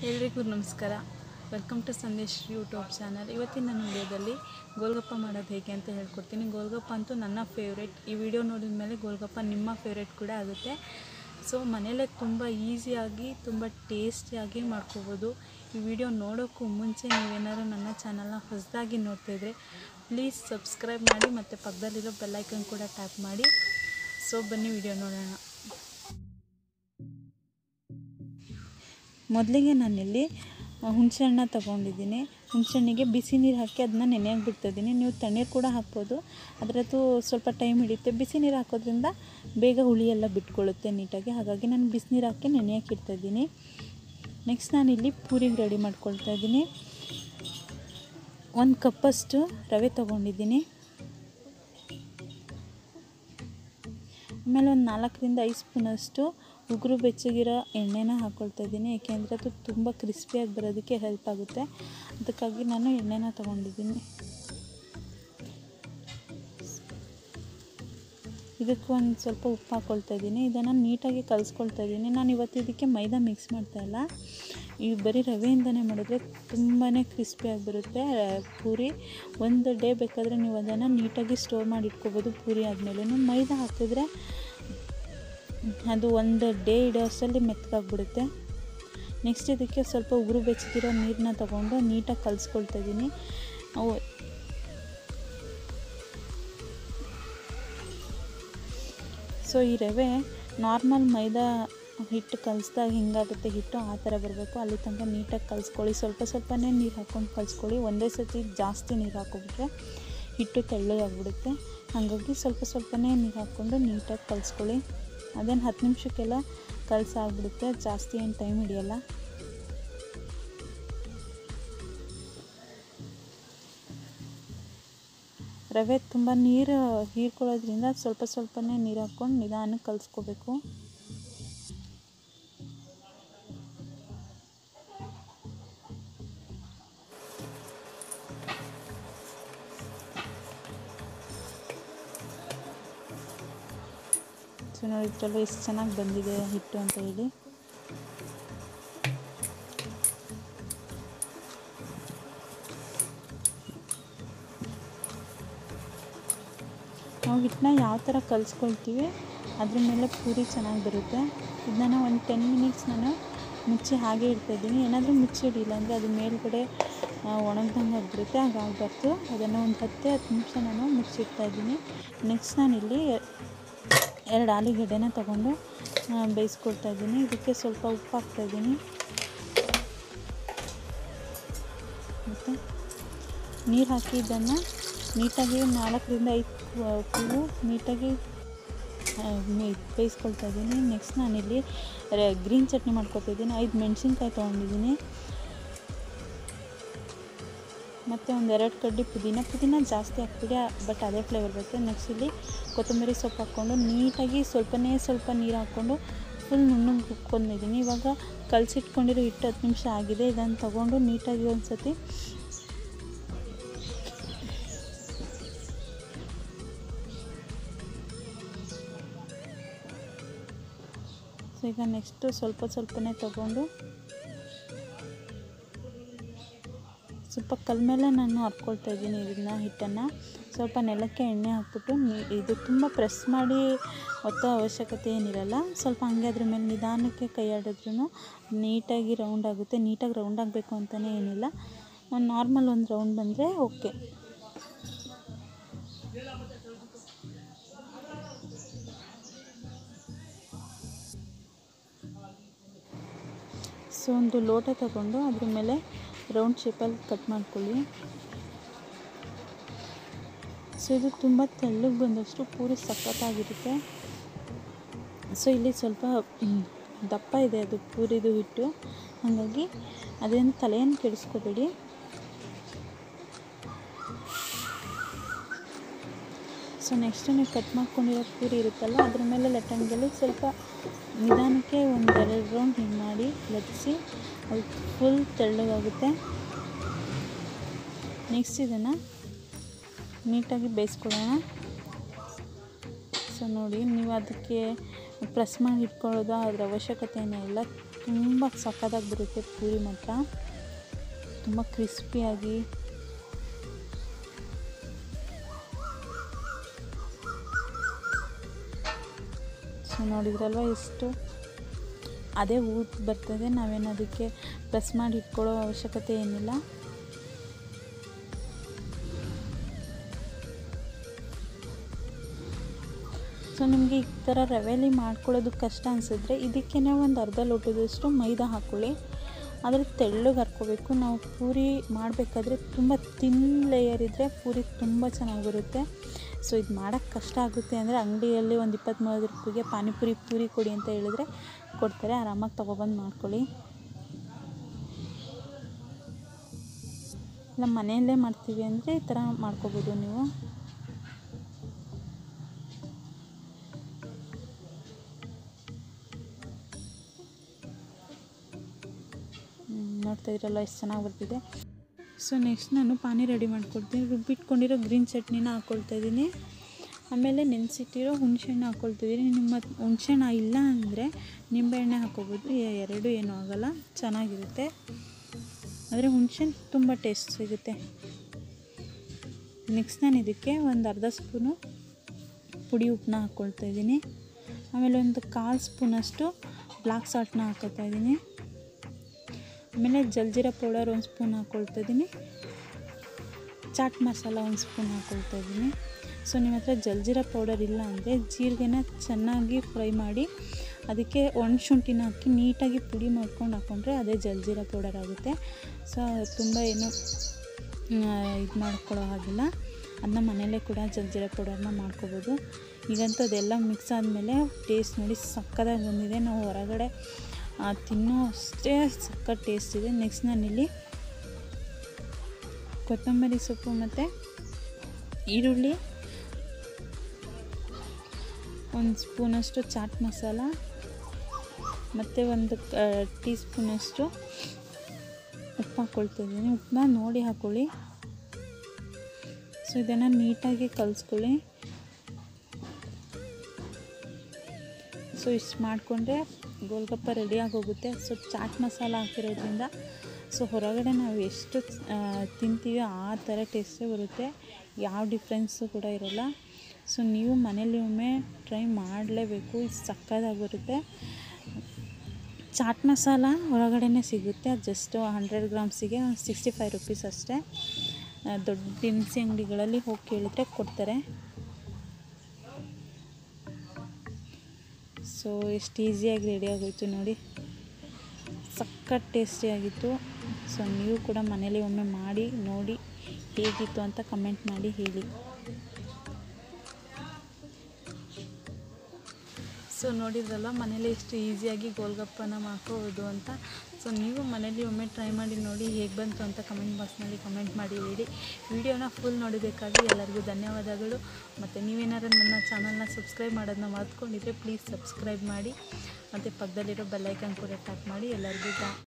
ಎಲ್ರಿಗೂ ನಮಸ್ಕಾರ welcome to Sandesh YouTube channel ಇವತ್ತಿನ ನನ್ನ ವಿಡಿಯೋದಲ್ಲಿ ಗೋಲ್ಗಪ್ಪ ಮಾಡೋದು ಹೇಗೆ ಅಂತ ಹೇಳ್ಕೊಡ್ತೀನಿ ಗೋಲ್ಗಪ್ಪ ಅಂತೂ ನನ್ನ ಫೇವ್ರೇಟ್ ಈ ವಿಡಿಯೋ ನೋಡಿದ ಮೇಲೆ ಗೋಲ್ಗಪ್ಪ ನಿಮ್ಮ ಫೇವ್ರೇಟ್ ಕೂಡ ಆಗುತ್ತೆ ಸೊ ಮನೆಯಲ್ಲೇ ತುಂಬ ಈಸಿಯಾಗಿ ತುಂಬ ಟೇಸ್ಟಿಯಾಗಿ ಮಾಡ್ಕೋಬೋದು ಈ ವಿಡಿಯೋ ನೋಡೋಕ್ಕೂ ಮುಂಚೆ ನೀವೇನಾದ್ರು ನನ್ನ ಚಾನಲ್ನ ಹೊಸದಾಗಿ ನೋಡ್ತಾಯಿದ್ರೆ ಪ್ಲೀಸ್ ಸಬ್ಸ್ಕ್ರೈಬ್ ಮಾಡಿ ಮತ್ತು ಪಕ್ಕದಲ್ಲಿರೋ ಬೆಲ್ಲೈಕನ್ ಕೂಡ ಟ್ಯಾಪ್ ಮಾಡಿ ಸೊ ಬನ್ನಿ ವಿಡಿಯೋ ನೋಡೋಣ ಮೊದಲಿಗೆ ನಾನಿಲ್ಲಿ ಹುಣಸೆಹಣ್ಣ ತೊಗೊಂಡಿದ್ದೀನಿ ಹುಣಸೆಹಣ್ಣಿಗೆ ಬಿಸಿ ನೀರು ಹಾಕಿ ಅದನ್ನ ನೆನೆಯಾಗಿ ಬಿಡ್ತಾಯಿದ್ದೀನಿ ನೀವು ತಣ್ಣೀರು ಕೂಡ ಹಾಕ್ಬೋದು ಅದರದ್ದು ಸ್ವಲ್ಪ ಟೈಮ್ ಹಿಡಿಯುತ್ತೆ ಬಿಸಿ ನೀರು ಹಾಕೋದ್ರಿಂದ ಬೇಗ ಹುಳಿ ಎಲ್ಲ ಬಿಟ್ಕೊಳ್ಳುತ್ತೆ ನೀಟಾಗಿ ಹಾಗಾಗಿ ನಾನು ಬಿಸಿನೀರು ಹಾಕಿ ನೆನೆಯಕ್ಕೆ ಇಡ್ತಾಯಿದ್ದೀನಿ ನೆಕ್ಸ್ಟ್ ನಾನಿಲ್ಲಿ ಪೂರಿಗೆ ರೆಡಿ ಮಾಡ್ಕೊಳ್ತಾ ಇದ್ದೀನಿ ಒಂದು ಕಪ್ಪಷ್ಟು ರವೆ ತೊಗೊಂಡಿದ್ದೀನಿ ಆಮೇಲೆ ಒಂದು ನಾಲ್ಕರಿಂದ ಐದು ಸ್ಪೂನಷ್ಟು ಉಗುರು ಬೆಚ್ಚಗಿರೋ ಎಣ್ಣೆನ ಹಾಕ್ಕೊಳ್ತಾ ಇದ್ದೀನಿ ಏಕೆಂದರೆ ಅದು ತುಂಬ ಕ್ರಿಸ್ಪಿಯಾಗಿ ಬರೋದಕ್ಕೆ ಹೆಲ್ಪ್ ಆಗುತ್ತೆ ಅದಕ್ಕಾಗಿ ನಾನು ಎಣ್ಣೆನ ತೊಗೊಂಡಿದ್ದೀನಿ ಇದಕ್ಕೆ ಒಂದು ಸ್ವಲ್ಪ ಉಪ್ಪು ಹಾಕ್ಕೊಳ್ತಾ ಇದ್ದೀನಿ ಇದನ್ನು ನೀಟಾಗಿ ಕಲಿಸ್ಕೊಳ್ತಾ ಇದ್ದೀನಿ ನಾನು ಇವತ್ತು ಇದಕ್ಕೆ ಮೈದಾ ಮಿಕ್ಸ್ ಮಾಡ್ತಾ ಇಲ್ಲ ಈ ಬರೀ ರವೆಯಿಂದನೇ ಮಾಡಿದ್ರೆ ತುಂಬಾ ಕ್ರಿಸ್ಪಿಯಾಗಿ ಬರುತ್ತೆ ಪೂರಿ ಒಂದು ಡೇ ಬೇಕಾದರೆ ನೀವು ಅದನ್ನು ನೀಟಾಗಿ ಸ್ಟೋರ್ ಮಾಡಿ ಇಟ್ಕೋಬೋದು ಪೂರಿ ಆದಮೇಲೆ ಮೈದಾ ಹಾಕಿದ್ರೆ ಅದು ಒಂದು ಡೇ ಇಡೋ ಅಷ್ಟರಲ್ಲಿ ಮೆತ್ತಗಾಗ್ಬಿಡುತ್ತೆ ನೆಕ್ಸ್ಟ್ ಇದಕ್ಕೆ ಸ್ವಲ್ಪ ಉಗುರು ಬೆಚ್ಚಗಿರೋ ನೀರನ್ನ ತೊಗೊಂಡು ನೀಟಾಗಿ ಕಲಿಸ್ಕೊಳ್ತಾ ಇದ್ದೀನಿ ಅವು ಸೊ ಈ ರವೆ ನಾರ್ಮಲ್ ಮೈದಾ ಹಿಟ್ಟು ಕಲಿಸ್ದಾಗ ಹಿಂಗಾಗುತ್ತೆ ಹಿಟ್ಟು ಆ ಥರ ಬರಬೇಕು ಅಲ್ಲಿ ತನಕ ನೀಟಾಗಿ ಕಲಿಸ್ಕೊಳ್ಳಿ ಸ್ವಲ್ಪ ಸ್ವಲ್ಪನೇ ನೀರು ಹಾಕ್ಕೊಂಡು ಕಲಿಸ್ಕೊಳ್ಳಿ ಒಂದೇ ಸತಿ ಜಾಸ್ತಿ ನೀರು ಹಾಕ್ಕೊಬಿಟ್ರೆ ಹಿಟ್ಟು ತೆಳ್ಳಗಾಗ್ಬಿಡುತ್ತೆ ಹಾಗಾಗಿ ಸ್ವಲ್ಪ ಸ್ವಲ್ಪನೇ ನೀರು ಹಾಕ್ಕೊಂಡು ನೀಟಾಗಿ ಕಲಿಸ್ಕೊಳ್ಳಿ ಅದೇನು ಹತ್ತು ನಿಮಿಷಕ್ಕೆಲ್ಲ ಕಲಸಾಗ್ಬಿಡುತ್ತೆ ಜಾಸ್ತಿ ಏನು ಟೈಮ್ ಹಿಡಿಯಲ್ಲ ರವೆ ತುಂಬ ನೀರು ಹೀರ್ಕೊಳ್ಳೋದ್ರಿಂದ ಸ್ವಲ್ಪ ಸ್ವಲ್ಪನೇ ನೀರು ಹಾಕ್ಕೊಂಡು ನಿಧಾನಕ್ಕೆ ಕಲಿಸ್ಕೋಬೇಕು ಸೊ ನೋಡಿದ್ರಲ್ಲ ಎಷ್ಟು ಚೆನ್ನಾಗಿ ಬಂದಿದೆ ಹಿಟ್ಟು ಅಂತ ಹೇಳಿ ನಾವು ಹಿಟ್ಟನ್ನ ಯಾವ ಥರ ಕಲಿಸ್ಕೊಳ್ತೀವಿ ಅದ್ರ ಮೇಲೆ ಪೂರಿ ಚೆನ್ನಾಗಿ ಬರುತ್ತೆ ಇದನ್ನ ಒಂದು ಟೆನ್ ಮಿನಿಟ್ಸ್ ನಾನು ಮುಚ್ಚಿ ಹಾಗೆ ಇಡ್ತಾಯಿದ್ದೀನಿ ಏನಾದರೂ ಮುಚ್ಚಿ ಇಡಿಲ್ಲ ಅಂದರೆ ಅದು ಮೇಲ್ಗಡೆ ಒಣಗ್ದಂಗೆ ಆಗಿಬಿಡುತ್ತೆ ಹಾಗಾಗಬಾರ್ದು ಅದನ್ನು ಒಂದು ಹತ್ತೇ ಹತ್ತು ನಿಮಿಷ ನಾನು ಮುಚ್ಚಿಡ್ತಾ ಇದ್ದೀನಿ ನೆಕ್ಸ್ಟ್ ನಾನಿಲ್ಲಿ ಎರಡು ಆಲೂಗೆಡ್ಡೆನ ತೊಗೊಂಡು ಬೇಯಿಸ್ಕೊಳ್ತಾ ಇದ್ದೀನಿ ಇದಕ್ಕೆ ಸ್ವಲ್ಪ ಉಪ್ಪು ಹಾಕ್ತಾಯಿದ್ದೀನಿ ಮತ್ತು ನೀರು ಹಾಕಿ ಇದನ್ನು ನೀಟಾಗಿ ನಾಲ್ಕರಿಂದ ಐದು ಕೂವು ನೀಟಾಗಿ ಬೇಯಿಸ್ಕೊಳ್ತಾ ಇದ್ದೀನಿ ನೆಕ್ಸ್ಟ್ ನಾನಿಲ್ಲಿ ಗ್ರೀನ್ ಚಟ್ನಿ ಮಾಡ್ಕೊತಾ ಇದ್ದೀನಿ ಐದು ಮೆಣಸಿನ್ಕಾಯಿ ತೊಗೊಂಡಿದ್ದೀನಿ ಮತ್ತು ಒಂದು ಎರಡು ಕಡ್ಡಿ ಪುದೀನ ಪುದೀನ ಜಾಸ್ತಿ ಹಾಕ್ಬಿಡಿ ಬಟ್ ಅದೇ ಫ್ಲೇವರ್ ಬರುತ್ತೆ ನೆಕ್ಸ್ಟ್ ಇಲ್ಲಿ ಕೊತ್ತಂಬರಿ ಸೊಪ್ಪು ಹಾಕ್ಕೊಂಡು ನೀಟಾಗಿ ಸ್ವಲ್ಪನೇ ಸ್ವಲ್ಪ ನೀರು ಹಾಕ್ಕೊಂಡು ಫುಲ್ ನುಣ್ಣಗೆ ರುಬ್ಕೊಂಡಿದ್ದೀನಿ ಇವಾಗ ಕಲಸಿಟ್ಕೊಂಡಿರೋ ಹಿಟ್ಟು ಹತ್ತು ನಿಮಿಷ ಆಗಿದೆ ಇದನ್ನು ತೊಗೊಂಡು ನೀಟಾಗಿ ಒಂದು ಸತಿ ಸೊ ಈಗ ನೆಕ್ಸ್ಟು ಸ್ವಲ್ಪ ಸ್ವಲ್ಪನೇ ತೊಗೊಂಡು ಸ್ವಲ್ಪ ಕಲ್ ಮೇಲೆ ನಾನು ಹರ್ಕೊಳ್ತಾ ಇದ್ದೀನಿ ಇದನ್ನ ಹಿಟ್ಟನ್ನು ಸ್ವಲ್ಪ ನೆಲಕ್ಕೆ ಎಣ್ಣೆ ಹಾಕ್ಬಿಟ್ಟು ನೀ ಇದು ತುಂಬ ಪ್ರೆಸ್ ಮಾಡಿ ಒತ್ತೋ ಅವಶ್ಯಕತೆ ಏನಿರಲ್ಲ ಸ್ವಲ್ಪ ಹಂಗೆ ಅದ್ರ ಮೇಲೆ ನಿಧಾನಕ್ಕೆ ಕೈ ಆಡಿದ್ರೂ ನೀಟಾಗಿ ರೌಂಡ್ ಆಗುತ್ತೆ ನೀಟಾಗಿ ರೌಂಡ್ ಆಗಬೇಕು ಅಂತಲೇ ಏನಿಲ್ಲ ಒಂದು ನಾರ್ಮಲ್ ಒಂದು ರೌಂಡ್ ಬಂದರೆ ಓಕೆ ಸೊ ಒಂದು ಲೋಟ ತಗೊಂಡು ಅದ್ರ ಮೇಲೆ ರೌಂಡ್ ಶೇಪಲ್ಲಿ ಕಟ್ ಮಾಡ್ಕೊಳ್ಳಿ ಸೊ ಇದು ತುಂಬ ತೆಳ್ಳಗೆ ಬಂದಷ್ಟು ಪೂರಿ ಸಖತ್ತಾಗಿರುತ್ತೆ ಸೊ ಇಲ್ಲಿ ಸ್ವಲ್ಪ ದಪ್ಪ ಇದೆ ಅದು ಪೂರಿದು ಹಿಟ್ಟು ಹಾಗಾಗಿ ಅದೇನು ತಲೆಯನ್ನು ಕೆಡಿಸ್ಕೋಬೇಡಿ ಸೊ ನೆಕ್ಸ್ಟ್ ನೀವು ಕಟ್ ಮಾಡ್ಕೊಂಡಿರೋ ಪೂರಿ ಇರುತ್ತಲ್ಲ ಅದ್ರ ಮೇಲೆ ಲಟ್ಟಣಿಗೆಲ್ಲ ಸ್ವಲ್ಪ ನಿಧಾನಕ್ಕೆ ಒಂದು ಎರಡು ರೌಂಡ್ ಹಿಂಗೆ ಮಾಡಿ ಲಟ್ಟಿಸಿ ಅದು ಫುಲ್ ತೆಳ್ಳಗಾಗುತ್ತೆ ನೆಕ್ಸ್ಟ್ ಇದನ್ನು ನೀಟಾಗಿ ಬೇಯಿಸ್ಕೊಳ್ಳೋಣ ಸೊ ನೋಡಿ ನೀವು ಅದಕ್ಕೆ ಪ್ರೆಸ್ ಮಾಡಿ ಇಟ್ಕೊಳ್ಳೋದು ಅದ್ರ ಅವಶ್ಯಕತೆ ಇಲ್ಲ ತುಂಬ ಸಕ್ಕತ್ತಾಗಿ ಬರುತ್ತೆ ಪೂರಿ ಮಾತ್ರ ತುಂಬ ಕ್ರಿಸ್ಪಿಯಾಗಿ ಸೊ ನೋಡಿದ್ರಲ್ವ ಎಷ್ಟು ಅದೇ ಊಟ ಬರ್ತದೆ ನಾವೇನು ಅದಕ್ಕೆ ಪ್ರೆಸ್ ಮಾಡಿ ಇಟ್ಕೊಳ್ಳೋ ಅವಶ್ಯಕತೆ ಏನಿಲ್ಲ ಸೊ ನಿಮಗೆ ಈ ಥರ ರವೆಲಿ ಮಾಡ್ಕೊಳ್ಳೋದು ಕಷ್ಟ ಅನಿಸಿದ್ರೆ ಇದಕ್ಕೇ ಒಂದು ಅರ್ಧ ಲೋಟದಷ್ಟು ಮೈದಾ ಹಾಕ್ಕೊಳ್ಳಿ ಆದರೆ ತೆಳ್ಳಗೆ ಹರ್ಕೋಬೇಕು ನಾವು ಪೂರಿ ಮಾಡಬೇಕಾದ್ರೆ ತುಂಬ ತಿನ್ ಲೇಯರ್ ಇದ್ದರೆ ಪೂರಿ ತುಂಬ ಚೆನ್ನಾಗಿ ಬರುತ್ತೆ ಸೊ ಇದು ಮಾಡೋಕ್ಕೆ ಕಷ್ಟ ಆಗುತ್ತೆ ಅಂದರೆ ಅಂಗಡಿಯಲ್ಲಿ ಒಂದು ಇಪ್ಪತ್ತ್ಮೂರು ರೂಪಾಯಿಗೆ ಪಾನಿಪುರಿ ಪೂರಿ ಕೊಡಿ ಅಂತ ಹೇಳಿದ್ರೆ ಕೊಡ್ತಾರೆ ಆರಾಮಾಗಿ ತೊಗೊಬಂದು ಮಾಡ್ಕೊಳ್ಳಿ ಇಲ್ಲ ಮನೆಯಲ್ಲೇ ಮಾಡ್ತೀವಿ ಅಂದರೆ ಈ ಥರ ಮಾಡ್ಕೋಬೋದು ನೀವು ನೋಡ್ತಾ ಇದ್ರಲ್ಲ ಎಷ್ಟು ಚೆನ್ನಾಗಿ ಬರ್ತಿದೆ ಸೊ ನೆಕ್ಸ್ಟ್ ನಾನು ಪಾನಿ ರೆಡಿ ಮಾಡ್ಕೊಳ್ತೀನಿ ರುಬ್ಬಿಟ್ಕೊಂಡಿರೋ ಗ್ರೀನ್ ಚಟ್ನಿನ ಹಾಕ್ಕೊಳ್ತಾ ಇದ್ದೀನಿ ಆಮೇಲೆ ನೆನೆಸಿಟ್ಟಿರೋ ಹುಣಸೆಹಣ್ಣು ಹಾಕ್ಕೊಳ್ತಿದ್ದೀನಿ ನಿಮ್ಮ ಹುಣಸೆಹಣ್ಣು ಇಲ್ಲ ಅಂದರೆ ನಿಂಬೆಹಣ್ಣೆ ಹಾಕ್ಕೋಬೋದು ಎ- ಎರಡೂ ಏನೂ ಆಗೋಲ್ಲ ಚೆನ್ನಾಗಿರುತ್ತೆ ಆದರೆ ಹುಣಸೆಹಣ್ಣು ತುಂಬ ಟೇಸ್ಟ್ ಸಿಗುತ್ತೆ ನೆಕ್ಸ್ಟ್ ನಾನು ಇದಕ್ಕೆ ಒಂದು ಅರ್ಧ ಸ್ಪೂನು ಪುಡಿ ಉಪ್ಪನ್ನ ಹಾಕ್ಕೊಳ್ತಾ ಇದ್ದೀನಿ ಆಮೇಲೆ ಒಂದು ಕಾಲು ಸ್ಪೂನಷ್ಟು ಬ್ಲ್ಯಾಕ್ ಸಾಲ್ಟ್ನ ಹಾಕ್ಕೊತಾ ಇದ್ದೀನಿ ಆಮೇಲೆ ಜಲ್ಜೀರಾ ಪೌಡರ್ ಒಂದು ಸ್ಪೂನ್ ಹಾಕ್ಕೊಳ್ತಾ ಇದ್ದೀನಿ ಚಾಟ್ ಮಸಾಲ ಒಂದು ಸ್ಪೂನ್ ಹಾಕ್ಕೊಳ್ತಾ ಇದ್ದೀನಿ ಸೊ ನಿಮ್ಮ ಹತ್ರ ಜಲ್ಜೀರಾ ಪೌಡರ್ ಇಲ್ಲ ಅಂದರೆ ಜೀರಿಗೆನ ಚೆನ್ನಾಗಿ ಫ್ರೈ ಮಾಡಿ ಅದಕ್ಕೆ ಒಣಶುಂಠಿನ ಹಾಕಿ ನೀಟಾಗಿ ಪುಡಿ ಮಾಡ್ಕೊಂಡು ಹಾಕ್ಕೊಂಡ್ರೆ ಅದೇ ಜಲ್ಜೀರಾ ಪೌಡರ್ ಆಗುತ್ತೆ ಸೊ ತುಂಬ ಏನು ಇದು ಮಾಡ್ಕೊಳ್ಳೋ ಹಾಗಿಲ್ಲ ಅದನ್ನ ಮನೆಯಲ್ಲೇ ಕೂಡ ಜಲ್ಜೀರಾ ಪೌಡರ್ನ ಮಾಡ್ಕೋಬೋದು ಈಗಂತೂ ಅದೆಲ್ಲ ಮಿಕ್ಸ್ ಆದಮೇಲೆ ಟೇಸ್ಟ್ ನೋಡಿ ಸಕ್ಕತ್ತಾಗಿ ಬಂದಿದೆ ನಾವು ಹೊರಗಡೆ ಆ, ತಿನ್ನೋ ಅಷ್ಟೇ ಸಕ್ಕತ್ ಟೇಸ್ಟ್ ಇದೆ ನೆಕ್ಸ್ಟ್ ನಾನಿಲ್ಲಿ ಕೊತ್ತಂಬರಿ ಸೊಪ್ಪು ಮತ್ತು ಈರುಳ್ಳಿ ಒಂದು ಸ್ಪೂನಷ್ಟು ಚಾಟ್ ಮಸಾಲ ಮತ್ತು ಒಂದು ಟೀ ಸ್ಪೂನಷ್ಟು ಉಪ್ಪು ಹಾಕ್ಕೊಳ್ತಾ ಇದ್ದೀನಿ ಉಪ್ಪನ್ನ ನೋಡಿ ಹಾಕ್ಕೊಳ್ಳಿ ಸೊ ಇದನ್ನು ನೀಟಾಗಿ ಕಲಿಸ್ಕೊಳ್ಳಿ ಸೊ ಇಷ್ಟು ಮಾಡಿಕೊಂಡ್ರೆ ಗೋಲ್ಗಪ್ಪ ರೆಡಿಯಾಗಿ ಹೋಗುತ್ತೆ ಸೊ ಚಾಟ್ ಮಸಾಲ ಹಾಕಿರೋದ್ರಿಂದ ಸೊ ಹೊರಗಡೆ ನಾವು ಎಷ್ಟು ಆ, ತಿಂತೀವಿ ಆ ಥರ ಟೇಸ್ಟೇ ಬರುತ್ತೆ ಯಾವ ಡಿಫ್ರೆನ್ಸು ಕೂಡ ಇರೋಲ್ಲ ಸೊ ನೀವು ಮನೇಲಿ ಒಮ್ಮೆ ಟ್ರೈ ಮಾಡಲೇಬೇಕು ಇದು ಸಕ್ಕತ್ತಾಗಿ ಬರುತ್ತೆ ಚಾಟ್ ಮಸಾಲ ಹೊರಗಡೆನೇ ಸಿಗುತ್ತೆ ಅದು ಜಸ್ಟ್ ಹಂಡ್ರೆಡ್ ಗ್ರಾಮ್ಸಿಗೆ ಸಿಕ್ಸ್ಟಿ ಫೈವ್ ರುಪೀಸ್ ಅಷ್ಟೇ ಆ, ದೊಡ್ಡ ದಿನಸಿ ಅಂಗಡಿಗಳಲ್ಲಿ ಹೋಗಿ ಕೇಳಿದ್ರೆ ಕೊಡ್ತಾರೆ ಸೊ ಎಷ್ಟು ಈಸಿಯಾಗಿ ರೆಡಿ ಆಗೋಯ್ತು ನೋಡಿ ಸಖತ್ ಟೇಸ್ಟಿಯಾಗಿತ್ತು ಸೊ ನೀವು ಕೂಡ ಮನೇಲಿ ಒಮ್ಮೆ ಮಾಡಿ ನೋಡಿ ಹೇಗಿತ್ತು ಅಂತ ಕಮೆಂಟ್ ಮಾಡಿ ಹೇಳಿ ಸೊ ನೋಡಿದ್ರಲ್ಲ ಮನೇಲಿ ಎಷ್ಟು ಈಸಿಯಾಗಿ ಗೋಲ್ಗಪ್ಪನ ಮಾಡ್ಕೋಬೋದು ಅಂತ ಸೊ ನೀವು ಮನೇಲಿ ಒಮ್ಮೆ ಟ್ರೈ ಮಾಡಿ ನೋಡಿ ಹೇಗೆ ಬಂತು ಅಂತ ಕಮೆಂಟ್ ಬಾಕ್ಸ್ನಲ್ಲಿ ಕಮೆಂಟ್ ಮಾಡಿ ಹೇಳಿ ವಿಡಿಯೋನ ಫುಲ್ ನೋಡಿದ್ದಕ್ಕಾಗಿ ಎಲ್ಲರಿಗೂ ಧನ್ಯವಾದಗಳು ಮತ್ತು ನೀವೇನಾದ್ರು ನನ್ನ ಚಾನಲ್ನ ಸಬ್ಸ್ಕ್ರೈಬ್ ಮಾಡೋದನ್ನ ಮರ್ತ್ಕೊಂಡಿದ್ರೆ ಪ್ಲೀಸ್ ಸಬ್ಸ್ಕ್ರೈಬ್ ಮಾಡಿ ಮತ್ತು ಪಕ್ಕದಲ್ಲಿರೋ ಬೆಲ್ಲೈಕನ್ ಕೂಡ ಟ್ಯಾಪ್ ಮಾಡಿ ಎಲ್ಲರಿಗೂ